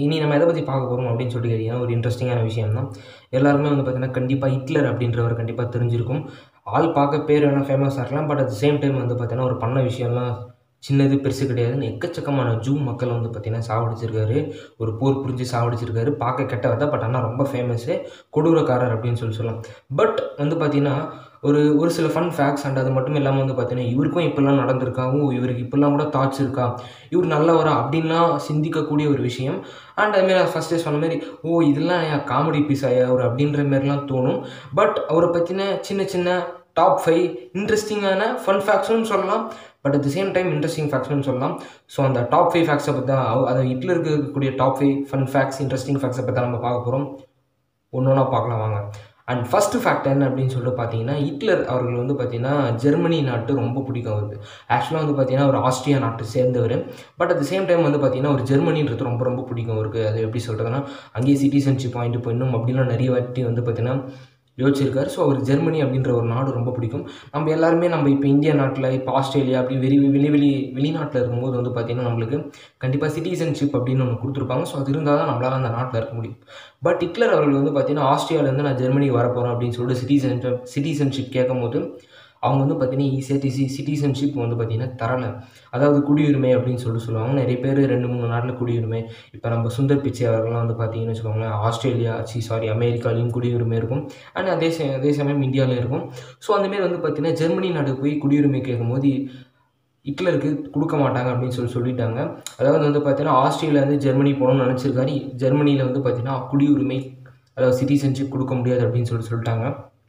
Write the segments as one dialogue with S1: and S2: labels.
S1: இனி நம்ம எதை பற்றி பார்க்க போகிறோம் அப்படின்னு சொல்லிட்டு கேட்டிங்கன்னா ஒரு இன்ட்ரெஸ்டிங்கான விஷயம் தான் எல்லாருமே வந்து பார்த்தீங்கன்னா கண்டிப்பாக ஹிட்லர் அப்படின்றவர் கண்டிப்பாக தெரிஞ்சிருக்கும் ஆள் பார்க்க பேர் வேணால் ஃபேமஸாக இருக்கலாம் பட் அட் சேம் டைம் வந்து பார்த்தீங்கன்னா ஒரு பண்ண விஷயம்லாம் சின்னது பெருசு கிடையாதுன்னு எக்கச்சக்கமான ஜூ மக்கள் வந்து பார்த்தீங்கன்னா சாவடிச்சிருக்காரு ஒரு போர் புரிஞ்சு சாவடிச்சிருக்காரு பார்க்க கெட்டவர் தான் பட் ஆனால் ரொம்ப ஃபேமஸ்ஸு கொடூரக்காரர் அப்படின்னு சொல்லி சொல்லலாம் பட் வந்து பார்த்தீங்கன்னா ஒரு ஒரு சில ஃபன் ஃபேக்ட்ஸ் அண்ட் அது மட்டும் இல்லாமல் வந்து பார்த்தீங்கன்னா இவருக்கும் இப்படிலாம் நடந்திருக்கா ஓ இவருக்கு இப்படிலாம் கூட தாட்ஸ் இருக்கா இவர் நல்லவரா அப்படின்லாம் சிந்திக்கக்கூடிய ஒரு விஷயம் அண்ட் அதுமாரி நான் ஃபஸ்ட்டே சொன்ன மாதிரி ஓ இதெல்லாம் ஏன் காமெடி பீஸ் ஆயா அவர் அப்படின்ற மாதிரிலாம் தோணும் பட் அவரை பற்றின சின்ன சின்ன டாப் ஃபைவ் இன்ட்ரெஸ்டிங்கான ஃபன் ஃபேக்ட்ஸும் சொல்லலாம் but at the same time interesting ஃபேக்ட்ஸ்னு சொல்லலாம் ஸோ அந்த டாப் ஃபைவ் ஃபேக்ட்ஸை பற்றி தான் அவ- அது ஹிட்லருக்கு இருக்கக்கூடிய top five fun facts interesting ஃபேக்ட்ஸை பற்றி தான் நம்ம பார்க்க போகிறோம் ஒன்று ஒன்றா பார்க்கலாம் வாங்க அண்ட் ஃபஸ்ட்டு ஃபேக்ட் என்ன அப்படின்னு சொல்லிட்டு பார்த்தீங்கன்னா ஹிட்லர் அவர்கள் வந்து பார்த்தீங்கன்னா ஜெர்மனி நாட்டு ரொம்ப பிடிக்கும் அவருக்கு ஆக்சுவலாக வந்து பார்த்தீங்கன்னா ஒரு ஆஸ்திரியா நாட்டை சேர்ந்தவர் பட் அட் சேம் டைம் வந்து பார்த்தீங்கன்னா ஒரு ஜெர்மனின்றது ரொம்ப ரொம்ப பிடிக்கும் அவருக்கு அது எப்படி சொல்கிறதுனா அங்கேயே சிட்டிசன்ஷிப் வாங்கிட்டு போயிடணும் அப்படிலாம் நிறைய வாட்டி வந்து பார்த்தீங்கன்னா யோசிச்சிருக்காரு ஸோ அவர் ஜெர்மனி அப்படின்ற ஒரு நாடு ரொம்ப பிடிக்கும் நம்ம எல்லாருமே நம்ம இப்போ இந்தியா நாட்டில் இப்போ ஆஸ்திரேலியா அப்படி வெளி வெளி வெளி வெளிநாட்டில் இருக்கும்போது வந்து பார்த்திங்கன்னா நம்மளுக்கு கண்டிப்பாக சிட்டிசன்ஷிப் அப்படின்னு ஒன்று கொடுத்துருப்பாங்க ஸோ அது இருந்தால் தான் நம்மளால் அந்த நாட்டில் இருக்க முடியும் பட் ஹிட்லர் அவர்கள் வந்து பார்த்திங்கன்னா ஆஸ்திரேலியாவிலேருந்து நான் ஜெர்மனி வரப்போகிறேன் அப்படின்னு சொல்லிட்டு சிட்டிசன் சிட்டிசன்ஷிப் கேட்கும்போது அவங்க வந்து பார்த்தீங்கன்னா ஈஸியாக டிசி சிட்டிசன்ஷிப் வந்து பார்த்தீங்கன்னா தரலை அதாவது குடியுரிமை அப்படின்னு சொல்லிட்டு சொல்லுவாங்க நிறைய பேர் ரெண்டு மூணு நாட்டில் குடியுரிமை இப்போ நம்ம சுந்தர் பிச்சை அவர்கள்லாம் வந்து பார்த்தீங்கன்னு வச்சுக்கோங்களேன் ஆஸ்திரேலியா சி சாரி அமெரிக்காலையும் குடியுரிமை இருக்கும் அண்ட் அதே ச அதே சமயம் இந்தியாவிலும் இருக்கும் ஸோ அந்தமாரி வந்து பார்த்தீங்கன்னா ஜெர்மனி நாடு போய் குடியுரிமை கேட்கும்போது ஹிட்லருக்கு கொடுக்க மாட்டாங்க அப்படின்னு சொல்லி சொல்லிட்டாங்க அதாவது வந்து பார்த்தீங்கன்னா ஆஸ்திரேலியாவிலேருந்து ஜெர்மனி போகணும்னு நினச்சிருக்காரு ஜெர்மனியில் வந்து பார்த்தீங்கன்னா குடியுரிமை அதாவது சிட்டிசன்ஷிப் கொடுக்க முடியாது அப்படின்னு சொல்லி சொல்லிட்டாங்க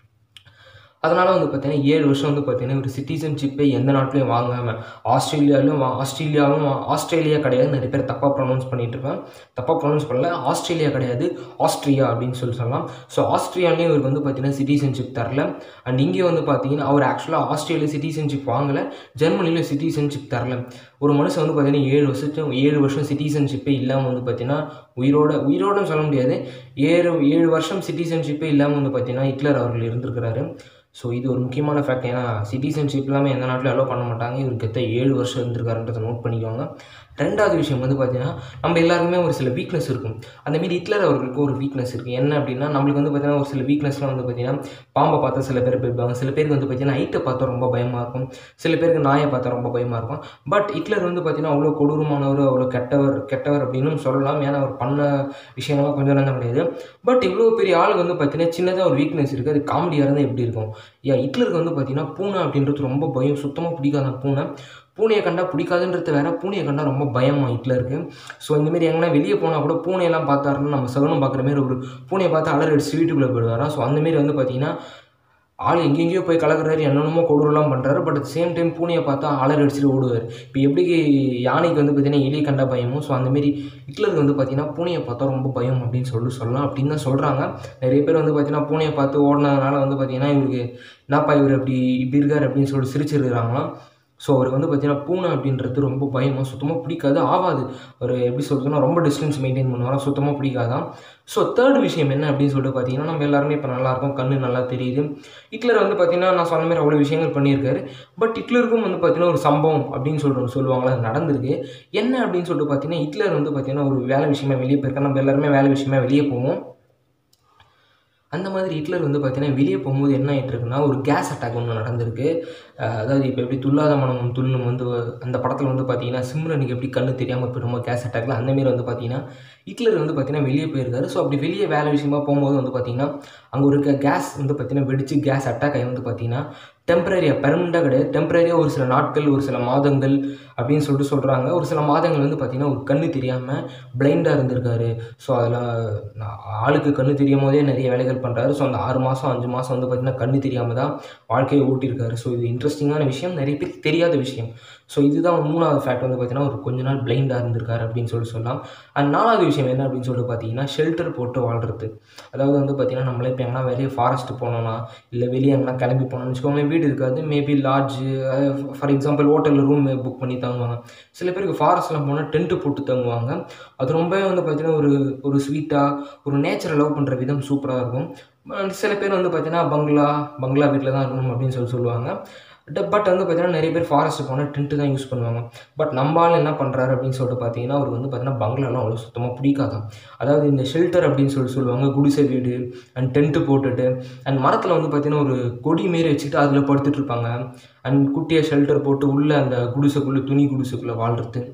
S1: அதனால் வந்து பார்த்தீங்கன்னா ஏழு வருஷம் வந்து பார்த்தீங்கன்னா ஒரு சிட்டிசன்ஷிப்பை எந்த நாட்டிலையும் வாங்காமல் ஆஸ்திரேலியாவிலும் வா ஆஸ்திரேலியாவும் வா- ஆஸ்திரேலியா கிடையாது நிறைய பேர் தப்பாக ப்ரொனவுன்ஸ் பண்ணிட்டு இருப்பேன் தப்பாக ப்ரொனவுன்ஸ் பண்ணல ஆஸ்திரேலியா கிடையாது ஆஸ்திரியா அப்படின்னு சொல்லி சொல்லலாம் ஸோ ஆஸ்திரியாலையும் இவருக்கு வந்து பார்த்தீங்கன்னா சிட்டிசன்ஷிப் தரல அண்ட் இங்கே வந்து பார்த்தீங்கன்னா அவர் ஆக்சுவலாக ஆஸ்திரேலியா சிட்டிசன்ஷிப் வாங்கலை ஜெர்மனியில் சிட்டிசன்ஷிப் தரல ஒரு மனுஷன் வந்து பார்த்தீங்கன்னா ஏழு வருஷத்துக்கு ஏழு வருஷம் சிட்டிசன்ஷிப்பே இல்லாமல் வந்து பார்த்தீங்கன்னா உயிரோட உயிரோடன்னு சொல்ல முடியாது ஏழு ஏழு வருஷம் சிட்டிசன்ஷிப்பே இல்லாமல் வந்து பார்த்தீங்கன்னா ஹிட்லர் அவர்கள் இருந்திருக்கிறாரு ஸோ இது ஒரு முக்கியமான ஃபேக்ட் ஏன்னா சிட்டிசன்ஷிப் இல்லாமல் எந்த நாட்டிலும் அலோவ் பண்ண மாட்டாங்க இவருக்கு எத்த ஏழு வருஷம் இருந்திருக்காருன்றதை நோட் பண்ணிக்கோங்க ரெண்டாவது விஷயம் வந்து பார்த்தீங்கன்னா நம்ம எல்லாருக்குமே ஒரு சில வீக்னஸ் இருக்கும் அந்த மாரி ஹிட்லர் அவர்களுக்கு ஒரு வீக்னஸ் இருக்குது என்ன அப்படின்னா நம்மளுக்கு வந்து பார்த்தீங்கன்னா ஒரு சில வீக்னஸ்லாம் வந்து பார்த்தீங்கன்னா பாம்பை பார்த்தா சில பேர் போய்ப்பாங்க சில பேருக்கு வந்து பார்த்தீங்கன்னா ஹைட்டை பார்த்தா ரொம்ப பயமாக இருக்கும் சில பேருக்கு நாயை பார்த்தா ரொம்ப பயமாக இருக்கும் பட் ஹிட்லர் வந்து பார்த்தீங்கன்னா அவ்வளோ கொடூரமானவர் அவ்வளோ கெட்டவர் கெட்டவர் அப்படின்னு சொல்லலாம் ஏன்னா அவர் பண்ண விஷயங்கள்லாம் கொஞ்சம் நேரம் கிடையாது பட் இவ்வளோ பெரிய ஆள் வந்து பார்த்தீங்கன்னா சின்னதாக ஒரு வீக்னஸ் இருக்குது அது காமெடியாக இருந்தால் எப்படி இருக்கும் ஏன் ஹிட்லருக்கு வந்து பார்த்தீங்கன்னா பூனை அப்படின்றது ரொம்ப பயம் சுத்தமாக பிடிக்காத பூனை பூனையை கண்டா பிடிக்காதுன்றது வேற பூனையை கண்டா ரொம்ப பயமா ஹிட்லருக்கு ஸோ இந்தமாரி எங்கன்னா வெளியே போனால் கூட பூனையெல்லாம் பார்த்தாருன்னா நம்ம சகுனம் பார்க்குற மாதிரி ஒரு பூனையை பார்த்து அலர் அடிச்சு வீட்டுக்குள்ளே போயிடுவாராம் ஸோ அந்தமாரி வந்து பார்த்தீங்கன்னா ஆள் எங்கெங்கேயோ போய் கலக்குறாரு என்னென்னமோ கொடூரம்லாம் பண்ணுறாரு பட் அட் சேம் டைம் பூனையை பார்த்தா அலர் அடிச்சுட்டு ஓடுவார் இப்போ எப்படி யானைக்கு வந்து பார்த்தீங்கன்னா எலியை கண்டா பயமோ ஸோ அந்தமாரி ஹிட்லருக்கு வந்து பார்த்தீங்கன்னா பூனையை பார்த்தா ரொம்ப பயம் அப்படின்னு சொல்லி சொல்லலாம் அப்படின்னு தான் சொல்கிறாங்க நிறைய பேர் வந்து பார்த்தீங்கன்னா பூனையை பார்த்து ஓடினதுனால வந்து பார்த்தீங்கன்னா இவருக்கு என்னப்பா இவர் அப்படி இப்படி இருக்கார் அப்படின்னு சொல்லிட்டு சிரிச்சிருக்கிறாங்களாம் ஸோ அவருக்கு வந்து பார்த்தீங்கன்னா பூனை அப்படின்றது ரொம்ப பயமாக சுத்தமாக பிடிக்காது ஆகாது அவர் எப்படி சொல்றதுன்னா ரொம்ப டிஸ்டன்ஸ் மெயின்டைன் பண்ணுவாராம் சுத்தமாக பிடிக்காதான் ஸோ தேர்ட் விஷயம் என்ன அப்படின்னு சொல்லிட்டு பார்த்தீங்கன்னா நம்ம எல்லாருமே இப்போ நல்லா இருக்கும் கண்ணு நல்லா தெரியுது ஹிட்லர் வந்து பார்த்தீங்கன்னா நான் சொன்ன மாதிரி அவ்வளோ விஷயங்கள் பண்ணியிருக்காரு பட் ஹிட்லருக்கும் வந்து பார்த்தீங்கன்னா ஒரு சம்பவம் அப்படின்னு சொல்லிட்டு சொல்லுவாங்களா அது நடந்திருக்கு என்ன அப்படின்னு சொல்லிட்டு பார்த்தீங்கன்னா ஹிட்லர் வந்து பார்த்தீங்கன்னா ஒரு வேலை விஷயமா வெளியே போயிருக்காரு நம்ம எல்லாருமே வேலை விஷயமா வெளியே போவோம் அந்த மாதிரி ஹிட்லர் வந்து பார்த்தீங்கன்னா வெளியே போகும்போது என்ன ஆகிட்டு இருக்குன்னா ஒரு கேஸ் அட்டாக் ஒன்று நடந்திருக்கு அஹ் அதாவது இப்போ எப்படி துல்லாத மனம் துள்ளும் வந்து அந்த படத்தில் வந்து பார்த்தீங்கன்னா சிம்ரனுக்கு எப்படி கண்ணு தெரியாமல் போயிடுமோ கேஸ் அட்டாக்ல அந்தமாரி வந்து பார்த்தீங்கன்னா ஹிட்லர் வந்து பார்த்தீங்கன்னா வெளியே போயிருக்காரு ஸோ அப்படி வெளியே வேலை விஷயமா போகும்போது வந்து பார்த்தீங்கன்னா அங்கே ஒரு கேஸ் வந்து பார்த்தீங்கன்னா வெடிச்சு கேஸ் அட்டாக் ஆகி வந்து பார்த்தீங்கன்னா டெம்பரரியாக பெர்மனெண்ட்டாக கிடையாது டெம்பரரியாக ஒரு சில நாட்கள் ஒரு சில மாதங்கள் அப்படின்னு சொல்லிட்டு சொல்கிறாங்க ஒரு சில மாதங்கள் வந்து பார்த்தீங்கன்னா ஒரு கண்ணு தெரியாமல் பிளைண்டாக இருந்திருக்காரு ஸோ அதில் ஆளுக்கு கண்ணு தெரியும் போதே நிறைய வேலைகள் பண்ணுறாரு ஸோ அந்த ஆறு மாதம் அஞ்சு மாதம் வந்து பார்த்தீங்கன்னா கண்ணு தெரியாமல் தான் வாழ்க்கையை ஓட்டியிருக்காரு ஸோ இது இன்ட்ரெஸ்டிங்கான விஷயம் நிறைய பேருக்கு தெரியாத விஷயம் ஸோ இதுதான் மூணாவது ஃபேக்ட் வந்து பார்த்தீங்கன்னா ஒரு கொஞ்ச நாள் பிளைண்டாக இருந்திருக்காரு அப்படின்னு சொல்லி சொல்லலாம் அண்ட் நாலாவது விஷயம் என்ன அப்படின்னு சொல்லிட்டு பார்த்தீங்கன்னா ஷெல்டர் போட்டு வாழ்றது அதாவது வந்து பார்த்தீங்கன்னா நம்மளே இப்போ எங்கன்னா வெளியே ஃபாரஸ்ட் போனோம்னா இல்லை வெளியே எங்கன்னா கிளம்பி போனோம்னு வச்சுக்கோங்களேன் வீடு இருக்காது மேபி லாட்ஜ் ஃபார் எக்ஸாம்பிள் ஹோட்டலில் ரூம் புக் பண்ணி தங்குவாங்க சில பேருக்கு ஃபாரஸ்ட்லாம் போனால் டென்ட்டு போட்டு தங்குவாங்க அது ரொம்பவே வந்து பார்த்தீங்கன்னா ஒரு ஒரு ஸ்வீட்டாக ஒரு நேச்சரை லவ் பண்ணுற விதம் சூப்பராக இருக்கும் அஹ் சில பேர் வந்து பார்த்தீங்கன்னா பங்களா பங்களா வீட்டில் தான் இருக்கணும் அப்படின்னு சொல்லி சொல்லுவாங்க பட் வந்து பார்த்தீங்கன்னா நிறைய பேர் ஃபாரஸ்ட்டு போனால் டென்ட்டு தான் யூஸ் பண்ணுவாங்க பட் நம்ம ஆள் என்ன பண்ணுறாரு அப்படின்னு சொல்லிட்டு பார்த்தீங்கன்னா அவருக்கு வந்து பார்த்தீங்கன்னா பங்களாலாம் அவ்வளோ சுத்தமாக பிடிக்காதான் அதாவது இந்த ஷெல்டர் அப்படின்னு சொல்லி சொல்லுவாங்க குடிசை வீடு அண்ட் டென்ட்டு போட்டுட்டு அண்ட் மரத்தில் வந்து பார்த்தீங்கன்னா ஒரு கொடி மாரி வச்சுட்டு அதில் படுத்துட்டு இருப்பாங்க அண்ட் குட்டியாக ஷெல்டர் போட்டு உள்ளே அந்த குடிசைக்குள்ளே துணி குடிசைக்குள்ளே வாழ்றது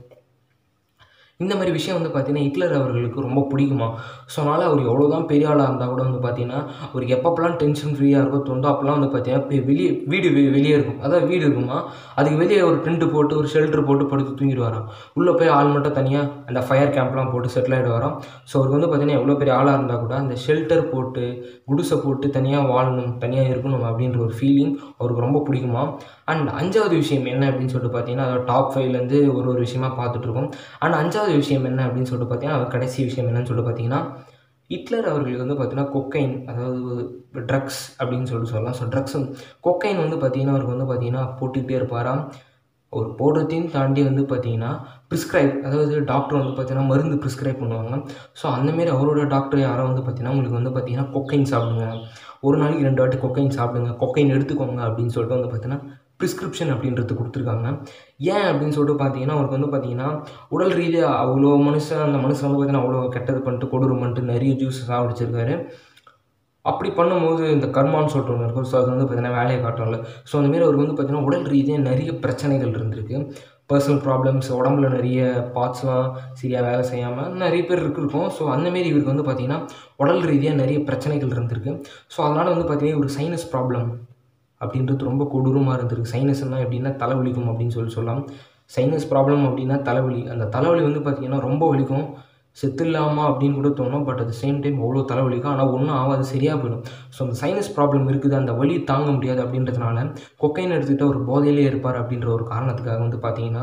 S1: இந்த மாதிரி விஷயம் வந்து பார்த்தீங்கன்னா ஹிட்லர் அவர்களுக்கு ரொம்ப பிடிக்குமா ஸோ அதனால் அவர் எவ்வளோ தான் பெரிய ஆளாக இருந்தால் கூட வந்து பார்த்தீங்கன்னா அவருக்கு எப்பப்பெல்லாம் டென்ஷன் ஃப்ரீயாக இருக்கோ தோண்டோ அப்போல்லாம் வந்து பார்த்தீங்கன்னா இப்படி வெளியே வீடு வெ- வெளியே இருக்கும் அதாவது வீடு இருக்குமா அதுக்கு வெளியே ஒரு டென்ட்டு போட்டு ஒரு ஷெல்டர் போட்டு படுத்து தூங்கிடுவாராம் உள்ளே போய் ஆள் மட்டும் தனியாக அந்த ஃபயர் கேம்ப்லாம் போட்டு செட்டில் ஆகிடுவாராம் ஸோ அவருக்கு வந்து பார்த்தீங்கன்னா எவ்வளோ பெரிய ஆளாக இருந்தால் கூட அந்த ஷெல்டர் போட்டு குடிசை போட்டு தனியாக வாழணும் தனியாக இருக்கணும் அப்படின்ற ஒரு ஃபீலிங் அவருக்கு ரொம்ப பிடிக்குமா அண்ட் அஞ்சாவது விஷயம் என்ன அப்படின்னு சொல்லிட்டு பார்த்தீங்கன்னா அதோட டாப் ஃபைவ்லேருந்து ஒரு ஒரு விஷயமா பார்த்துட்டு இருக்கோம் அண்ட் அஞ்சாவது விஷயம் என்ன அப்படின்னு சொல்லிட்டு பார்த்தீங்கன்னா அவர் கடைசி விஷயம் என்னன்னு சொல்லிட்டு பார்த்தீங்கன்னா ஹிட்லர் அவர்களுக்கு வந்து பார்த்தீங்கன்னா கொக்கைன் அதாவது ட்ரக்ஸ் அப்படின்னு சொல்லிட்டு சொல்லலாம் ஸோ ட்ரக்ஸ் கொக்கைன் வந்து பார்த்தீங்கன்னா அவருக்கு வந்து பார்த்தீங்கன்னா போட்டுக்கிட்டே இருப்பாராம் ஒரு போடுறதையும் தாண்டி வந்து பார்த்தீங்கன்னா ப்ரிஸ்கிரைப் அதாவது டாக்டர் வந்து பார்த்தீங்கன்னா மருந்து ப்ரிஸ்கிரைப் பண்ணுவாங்க ஸோ அந்தமாரி அவரோட டாக்டர் யாரோ வந்து பார்த்தீங்கன்னா உங்களுக்கு வந்து பார்த்தீங்கன்னா கொக்கைன் சாப்பிடுங்க ஒரு நாளைக்கு ரெண்டு வாட்டி கொக்கைன் சாப்பிடுங்க கொக்கைன் எடுத்துக்கோங்க அப்படின்னு சொல்லிட்டு வந்து பார்த்தீங்கன்னா ப்ரிஸ்கிரிப்ஷன் அப்படின்றது கொடுத்துருக்காங்க ஏன் அப்படின்னு சொல்லிட்டு பார்த்தீங்கன்னா அவருக்கு வந்து பார்த்தீங்கன்னா உடல் ரீதியாக அவ்வளோ மனுஷன் அந்த மனுஷன் வந்து பார்த்தீங்கன்னா அவ்வளோ கெட்டது பண்ணிட்டு கொடூரம் பண்ணிட்டு நிறைய ஜூஸ் சாப்பிடிச்சிருக்காரு அப்படி பண்ணும்போது இந்த கர்மான்னு சொல்லிட்டு ஒன்று இருக்கும் ஸோ அது வந்து பார்த்தீங்கன்னா வேலையை காட்டும்ல ஸோ அந்தமாரி அவருக்கு வந்து பார்த்தீங்கன்னா உடல் ரீதியாக நிறைய பிரச்சனைகள் இருந்திருக்கு பர்சனல் ப்ராப்ளம்ஸ் உடம்புல நிறைய பார்ட்ஸ்லாம் சரியாக வேலை செய்யாமல் நிறைய பேர் இருக்கும் ஸோ அந்தமாரி இவருக்கு வந்து பார்த்தீங்கன்னா உடல் ரீதியாக நிறைய பிரச்சனைகள் இருந்திருக்கு ஸோ அதனால் வந்து பார்த்தீங்கன்னா ஒரு சைனஸ் ப்ராப்ளம் அப்படின்றது ரொம்ப கொடூரமாக இருந்திருக்கு சைனஸ்னால் எப்படின்னா தலைவலிக்கும் அப்படின்னு சொல்லி சொல்லலாம் சைனஸ் ப்ராப்ளம் அப்படின்னா தலைவலி அந்த தலைவலி வந்து பார்த்திங்கன்னா ரொம்ப வலிக்கும் செத்துடலாமா அப்படின்னு கூட தோணும் பட் அட் சேம் டைம் அவ்வளோ தலைவலிக்கும் ஆனால் ஒன்றும் ஆகாது சரியாக போயிடும் ஸோ அந்த சைனஸ் ப்ராப்ளம் இருக்குது அந்த வலி தாங்க முடியாது அப்படின்றதுனால கொக்கைன் எடுத்துக்கிட்டு ஒரு போதையிலே இருப்பார் அப்படின்ற ஒரு காரணத்துக்காக வந்து பார்த்தீங்கன்னா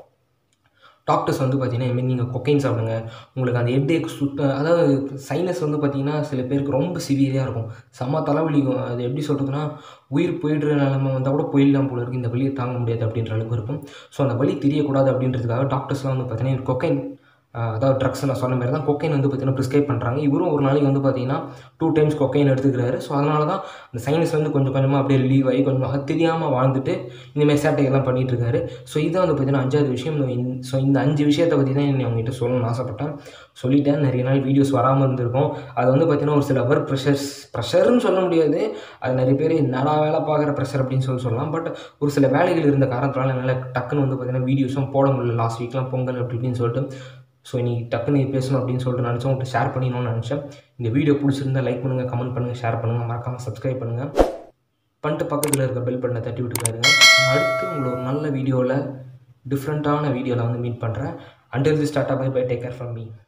S1: டாக்டர்ஸ் வந்து பார்த்தீங்கன்னா இதுமாரி நீங்கள் கொக்கைன் சாப்பிடுங்க உங்களுக்கு அந்த ஹெட்டேக் சுத்த அதாவது சைனஸ் வந்து பார்த்தீங்கன்னா சில பேருக்கு ரொம்ப சிவியராக இருக்கும் செம்ம தலைவலிக்கும் அது எப்படி சொல்கிறதுனா உயிர் போயிடுற நிலமை வந்தால் கூட போயிடலாம் போல இருக்குது இந்த வலியை தாங்க முடியாது அப்படின்ற அளவுக்கு இருக்கும் ஸோ அந்த வலி தெரியக்கூடாது அப்படின்றதுக்காக டாக்டர்ஸ்லாம் வந்து பார்த்தீங்கன்னா கொக்கைன் அதாவது ட்ரக்ஸ் நான் சொன்ன மாதிரி தான் கொக்கைன் வந்து பார்த்தீங்கன்னா ப்ரிஸ்கிரைப் பண்ணுறாங்க இவரும் ஒரு நாளைக்கு வந்து பார்த்தீங்கன்னா டூ டைம்ஸ் கொக்கைன் எடுத்துக்கிறாரு ஸோ அதனால தான் அந்த சைனஸ் வந்து கொஞ்சம் கொஞ்சமாக அப்படியே ரிலீவ் ஆகி கொஞ்சம் அது தெரியாமல் வாழ்ந்துட்டு இந்தமாதிரி சேட்டைகள்லாம் பண்ணிட்டு இருக்காரு ஸோ இதான் வந்து பார்த்தீங்கன்னா அஞ்சாவது விஷயம் ஸோ இந்த அஞ்சு விஷயத்தை பற்றி தான் நான் உங்ககிட்ட சொல்லணும்னு ஆசைப்பட்டேன் சொல்லிட்டேன் நிறைய நாள் வீடியோஸ் வராமல் இருந்திருக்கும் அது வந்து பார்த்தீங்கன்னா ஒரு சில ஒர்க் ப்ரெஷர்ஸ் ப்ரெஷர்னு சொல்ல முடியாது அது நிறைய பேர் என்னடா வேலை பார்க்குற ப்ரெஷர் அப்படின்னு சொல்லி சொல்லலாம் பட் ஒரு சில வேலைகள் இருந்த காரணத்தினால என்னால் டக்குன்னு வந்து பார்த்தீங்கன்னா வீடியோஸும் போட முடியல லாஸ்ட் வீக்லாம் பொங்கல் அப்படி இப்படின்னு சொல்லிட்டு ஸோ இன்னைக்கு டக்குன்னு இது பேசணும் அப்படின்னு சொல்லிட்டு நினச்சேன் உங்கள்கிட்ட ஷேர் பண்ணிடணும்னு நினச்சேன் இந்த வீடியோ பிடிச்சிருந்தா லைக் பண்ணுங்கள் கமெண்ட் பண்ணுங்கள் ஷேர் பண்ணுங்கள் மறக்காமல் சப்ஸ்கிரைப் பண்ணுங்கள் பண்ணிட்டு பக்கத்தில் இருக்க பெல் பட்டனை தட்டி விட்டுக்காருங்க அடுத்து உங்களை ஒரு நல்ல வீடியோவில் டிஃப்ரெண்ட்டான வீடியோவில் வந்து மீட் பண்ணுறேன் until the start bye bye take care from me